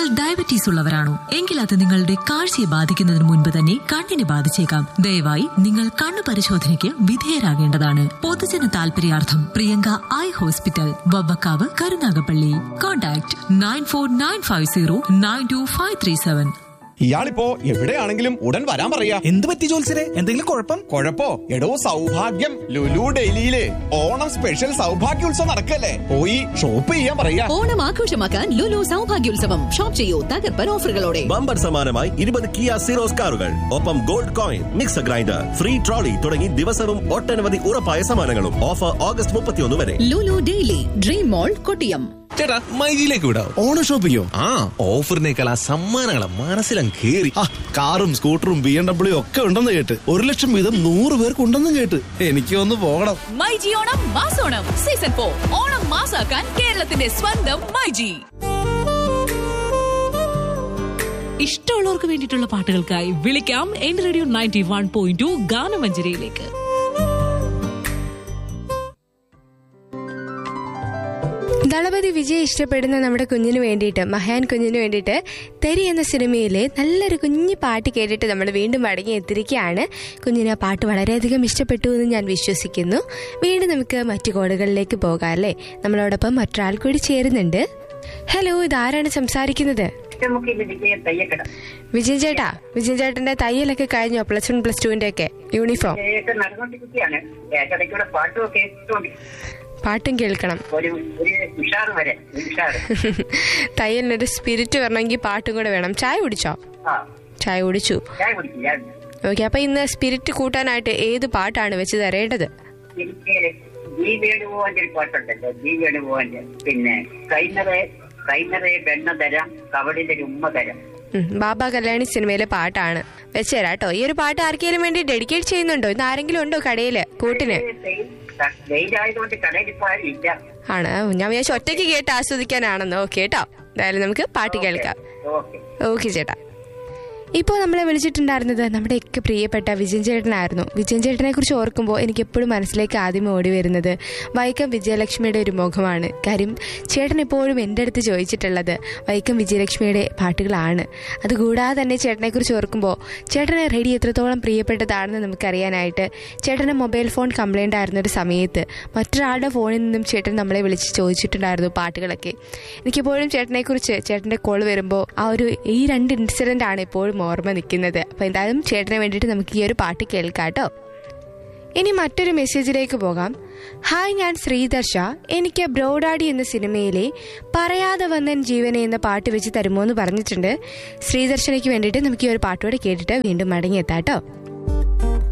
diabetes ഉള്ളവരാണോ എങ്കിൽ അത് നിങ്ങളുടെ കാഴ്ചയെ ബാധിക്കുന്നതിന് മുൻപ് തന്നെ കണ്ണിനെ ബാധിച്ചേക്കാം ദയവായി നിങ്ങൾ കണ്ണു പരിശോധനയ്ക്ക് വിധേയരാകേണ്ടതാണ് പൊതുജന താൽപര്യാർത്ഥം Priyanka eye hospital Vabbakkavu Karunagappally contact nine four nine five zero nine two five three seven ഇയാളിപ്പോ എവിടെയാണെങ്കിലും ഉടൻ വരാൻ പറയാ എന്ത് പറ്റി ജോത്സരെ എന്തെങ്കിലും കുഴപ്പം കൊഴപ്പോ എടോ സൗഭാഗ്യം ലുലു ഡൽഹിയില് ഓണം സ്പെഷ്യൽ സൗഭാഗ്യോത്സവം നടക്കല്ലേ പോയി ഷോപ്പ് ചെയ്യാൻ പറയാ ഓണം ആഘോഷമാക്കാൻ ലുലു സൗഭാഗ്യോത്സവം ഷോപ്പ് ചെയ്യൂ തകർപ്പൻ ഓഫറുകളോടെ ബമ്പർ സമ്മാനമായി ഇരുപത് കിയ സീറോസ് കാറുകൾ ഒപ്പം gold coin mixer grinder free trolley തുടങ്ങി ദിവസവും ഒട്ടനവധി ഉറപ്പായ സമ്മാനങ്ങളും ഓഫർ ഓഗസ്റ്റ് മുപ്പത്തിയൊന്ന് വരെ Lulu daily dream mall Kottiyam ചേട്ടാ മൈജിയിലേക്ക് വിടാം ഓണം ഷോപ്പിങ്ങോ ആ ഓഫറിനേക്കാൾ ആ സമ്മാനങ്ങളെ മനസ്സിലും കേറി ആ കാറും സ്കൂട്ടറും ബി എം ഡബ്ല്യു ഒക്കെ ഉണ്ടെന്ന് കേട്ട് ഒരു ലക്ഷം വീതം നൂറ് പേർക്ക് ഉണ്ടെന്ന് കേട്ട് എനിക്ക് ഒന്ന് പോകണം മൈജി ഓണം മാസോണം സീസൺ ഫോർ ഓണം മാസാക്കാൻ കേരളത്തിന്റെ സ്വന്തം മൈജി ഇഷ്ടമുള്ളവർക്ക് വേണ്ടിയിട്ടുള്ള പാട്ടുകൾക്കായി വിളിക്കാം എൻ radio ninety one point two ഗാനമഞ്ജരിയിലേക്ക് ദളപതി വിജയ് ഇഷ്ടപ്പെടുന്ന നമ്മുടെ കുഞ്ഞിന് വേണ്ടിയിട്ട് മഹാൻ കുഞ്ഞിന് വേണ്ടിയിട്ട് തെരി എന്ന സിനിമയിലെ നല്ലൊരു കുഞ്ഞു പാട്ട് കേട്ടിട്ട് നമ്മൾ വീണ്ടും മടങ്ങി എത്തിയിരിക്കുകയാണ് കുഞ്ഞിന് ആ പാട്ട് വളരെയധികം ഇഷ്ടപ്പെട്ടു എന്ന് ഞാൻ വിശ്വസിക്കുന്നു വീണ്ടും നമുക്ക് മറ്റു കോടുകളിലേക്ക് പോകാം അല്ലേ നമ്മളോടൊപ്പം മറ്റൊരാൾ കൂടി ചേരുന്നുണ്ട് ഹലോ ഇതാരാണ് സംസാരിക്കുന്നത് വിജയൻ ചേട്ടാ വിജയൻ ചേട്ടന്റെ തയ്യലൊക്കെ കഴിഞ്ഞോ പ്ലസ് വൺ പ്ലസ് ടുവിന്റെ ഒക്കെ യൂണിഫോം നടന്നുകൊണ്ടിരിക്കുകയാണ് ഇടയ്ക്കൂടെ പാട്ടുമൊക്കെ കേട്ടോണ്ട് പാട്ടും കേൾക്കണം ഒരു ഒരു ഉഷാറ് വരെ ഒരു ഉഷാറ് തയ്യലിനൊരു സ്പിരിറ്റ് വരണമെങ്കിൽ പാട്ടും കൂടെ വേണം ചായ കുടിച്ചോ ആ ചായ കുടിച്ചു ഞാൻ കുടിക്കും ഞാൻ ഓക്കെ അപ്പൊ ഇന്ന് സ്പിരിറ്റ് കൂട്ടാനായിട്ട് ഏത് പാട്ടാണ് വെച്ച് തരേണ്ടത് എനിക്ക് ജി വേണുപോവാന്റെ ഒരു പാട്ടുണ്ടല്ലോ ജി വേണുപോവാന്റെ പിന്നെ കൈനറെ കൈനറെ വെണ്ണ തരാം കവടിന്റെ ഒരു ഉമ്മ തരാം ഉം, ബാബ കല്യാണി സിനിമയിലെ പാട്ടാണ് വെച്ചുതരാം കേട്ടോ ഈ ഒരു പാട്ട് ആർക്കെങ്കിലും വേണ്ടി ഡെഡിക്കേറ്റ് ചെയ്യുന്നുണ്ടോ ഇന്ന് ആരെങ്കിലും ഉണ്ടോ കടയില് കൂട്ടിന് വെയിലായതുകൊണ്ട് കടയിൽ ഇപ്പൊ ആരും ഇല്ല ആണ് ഞാൻ വിചാരിച്ചു ഒറ്റയ്ക്ക് കേട്ട് ആസ്വദിക്കാനാണെന്ന് ഓക്കെ കേട്ടോ എന്തായാലും നമുക്ക് പാട്ട് കേൾക്കാം ഓക്കെ ഓക്കെ ചേട്ടാ ഇപ്പോൾ നമ്മളെ വിളിച്ചിട്ടുണ്ടായിരുന്നത് നമ്മുടെയൊക്കെ പ്രിയപ്പെട്ട വിജയൻ ചേട്ടനായിരുന്നു വിജയൻ ചേട്ടനെ കുറിച്ച് ഓർക്കുമ്പോൾ എനിക്ക് എപ്പോഴും മനസ്സിലേക്ക് ആദ്യം ഓടി വരുന്നത് വൈക്കം വിജയലക്ഷ്മിയുടെ ഒരു മുഖമാണ് കാര്യം ചേട്ടൻ എപ്പോഴും എൻ്റെ അടുത്ത് ചോദിച്ചിട്ടുള്ളത് വൈക്കം വിജയലക്ഷ്മിയുടെ പാട്ടുകളാണ് അതുകൂടാതെ തന്നെ ചേട്ടനെ കുറിച്ച് ഓർക്കുമ്പോൾ ചേട്ടന് റേഡിയോ എത്രത്തോളം പ്രിയപ്പെട്ടതാണെന്ന് നമുക്കറിയാനായിട്ട് ചേട്ടൻ്റെ മൊബൈൽ ഫോൺ കംപ്ലൈൻ്റ് ആയിരുന്ന ഒരു സമയത്ത് മറ്റൊരാളുടെ ഫോണിൽ നിന്നും ചേട്ടൻ നമ്മളെ വിളിച്ച് ചോദിച്ചിട്ടുണ്ടായിരുന്നു പാട്ടുകളൊക്കെ എനിക്കിപ്പോഴും ചേട്ടനെക്കുറിച്ച് ചേട്ടൻ്റെ കോൾ വരുമ്പോൾ ആ ഒരു ഈ രണ്ട് ഇൻസിഡൻ്റ് ആണ് എപ്പോഴും ഓർമ്മ നിൽക്കുന്നത് അപ്പോൾ എന്തായാലും ചേട്ടന് വേണ്ടിയിട്ട് നമുക്ക് ഈ ഒരു പാട്ട് കേൾക്കാം കേട്ടോ ഇനി മറ്റൊരു മെസ്സേജിലേക്ക് പോകാം ഹായ് ഞാൻ ശ്രീദർശ എനിക്ക് ബ്രോഡാഡി എന്ന സിനിമയിലെ പറയാതെ വന്നൻ ജീവനെ എന്ന പാട്ട് വെച്ച് തരുമോ എന്ന് പറഞ്ഞിട്ടുണ്ട് ശ്രീദർശനയ്ക്ക് വേണ്ടിയിട്ട് നമുക്ക് ഈ ഒരു പാട്ടോടെ കേട്ടിട്ട് വീണ്ടും മടങ്ങിയെത്താം കേട്ടോ